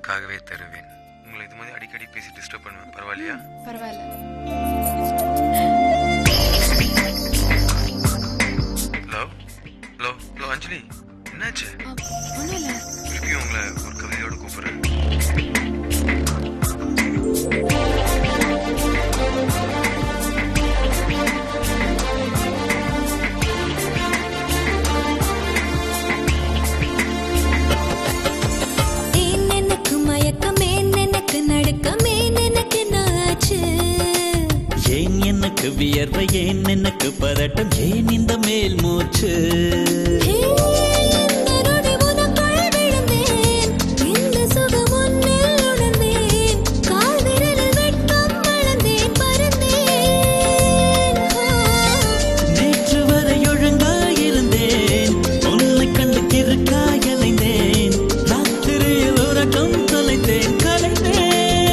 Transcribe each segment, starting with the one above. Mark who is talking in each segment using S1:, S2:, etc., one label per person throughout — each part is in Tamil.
S1: உங்களுக்காகவே தருவேன் உங்களை இது மாதிரி அடிக்கடி பேசி டிஸ்டர்ப் பண்ணுவேன் பரவாயில்லையா
S2: பரவாயில்ல
S1: ஹலோ ஹலோ ஹலோ அஞ்சலி என்னாச்சு
S2: ஒன்றும் இல்லை
S1: திருப்பியும் உங்களை ஒரு கவிதையோட கூப்பிடுறேன்
S2: ஏன் எனக்கு மயக்கம் ஏன் எனக்கு நடுக்கம் ஏன் எனக்கு நாச்சு
S3: ஏன் எனக்கு வியர்வை ஏன் எனக்கு பதட்டம் ஏன் இந்த மேல் மூச்சு
S2: ஹே, இந்த நொடி உனக்குள் விழுந்தேன். இந்த சுகம் உன்னில் உணர்ந்தேன். கால் விரலில் வெட்கம் வளர்ந்தேன், பறந்தேன். ஆ.
S3: நேற்று வரை ஒழுங்காயிருந்தேன் உன்னை கண்டு கிறுக்காய் அலைந்தேன் ராத்திரியில் உறக்கம் தொலைத்தேன் கலைந்தேன்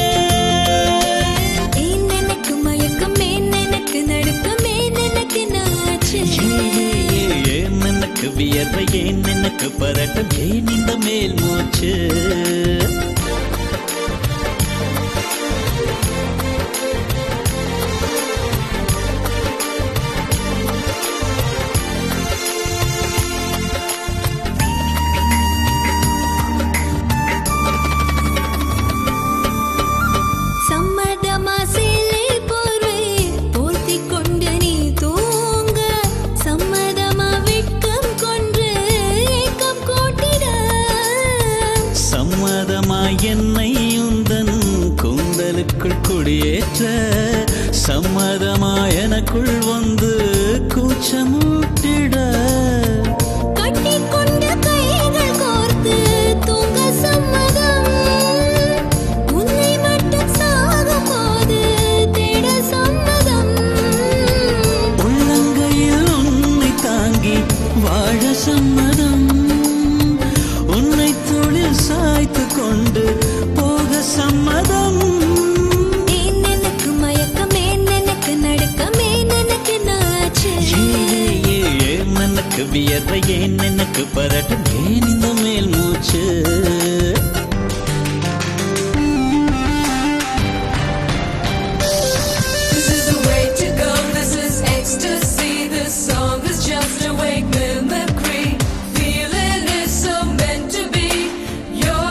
S2: ஏன் எனக்கு மயக்கம் ஏன் எனக்கு நடுக்கம் ஏன் எனக்கு நாச்சு
S3: ஏன் எனக்கு வியர்வை ஏன் எனக்கு பதட்டம் ஏன் இந்த மேல் மூச்சு
S2: சம்மதமா சேலை போர்வை போர்த்திக் கொண்டு நீ தூங்க சம்மதமா வெட்கம் கொன்று ஏக்கம் கூட்டிட
S3: சம்மதமாய் என்னை உந்தன் கூந்தலுக்குள் குடியேற்ற சம்மதமாய் எனக்குள் வந்து கூச்சமூட்டிட
S2: கட்டிக்கொண்ட கைகள் கோர்த்து தூங்க சம்மதம் உன்னை மட்டும் சாகும் போது தேட சம்மதம்
S3: உள்ளங்கையில் உன்னை தாங்கி வாழ சம்மதம் உன்னை தொழில் சாய்த்து கொண்டு போக சம்மதம்
S2: ஏன் எனக்கு மயக்கம் ஏன் எனக்கு நடுக்கம் ஏன் எனக்கு நாச்சு
S3: ஏ, ஏ, ஏன் எனக்கு வியர்வை ஏன் எனக்கு பரட்டும் ஏன் இந்த மேல் மூச்சு
S4: This is the way to go, this is ecstasy. This song is just a wake mimicry. Feeling is so meant to be. Your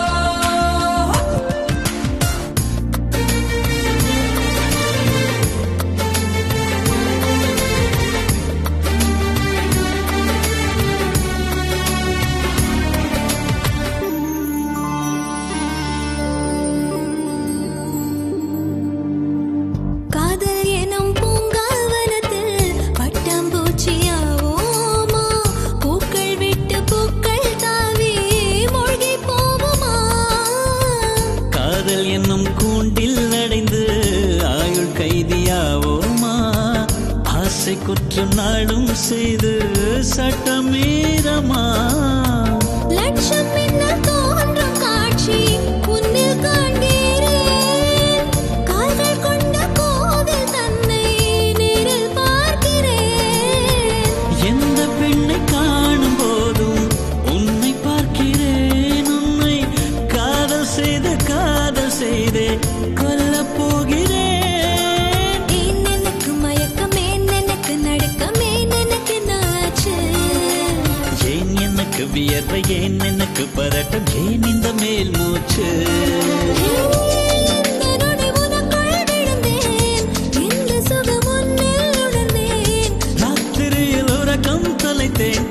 S2: காதல் எனும் பூங்காவனத்தில் பட்டாம்பூச்சியாவோமா பூக்கள் விட்டு பூக்கள் தாவி மூழ்கி போகுமா
S3: காதல் என்னும் கூண்டில் அடைந்து ஆயுள் கைதியாவோமா ஆசை குற்றம் நாளும் செய்து சட்டமீறமா
S2: லட்சம் மின்னல் தோன்றும் காட்சி உன்னில் காண்கிறேன் கால்கள் கொண்ட கோவில் தன்னை நேரில் பார்க்கிறேன்
S3: எந்த பெண்ணை காணும் போதும் உன்னை பார்க்கிறேன் உன்னை காதல் செய்து காதல் செய்தே கொல்லப் போகிறேன்
S2: ஏன் எனக்கு மயக்கம் ஏன் எனக்கு நடுக்கம் ஏன் எனக்கு நாச்சு
S3: ஏன் எனக்கு வியர்வை ஏன் எனக்கு பதட்டம் ஏன் இந்த மேல் மூச்சு
S2: இந்த நொடி உனக்குள் விழுந்தேன். இந்த சுகம் உன்னில் உணர்ந்தேன்.
S3: ராத்திரியில் உறக்கம் தொலைத்தேன்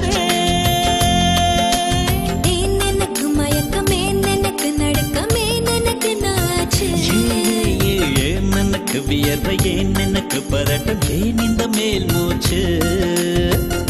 S3: கலைந்தேன்
S2: ஏன் எனக்கு மயக்கம் ஏன் எனக்கு நடுக்கம் ஏன் எனக்கு நாச்சு
S3: ஏ, ஏ, ஏன் எனக்கு வியர்வை ஏன் எனக்கு பதட்டம் ஏன் இந்த மேல் மூச்சு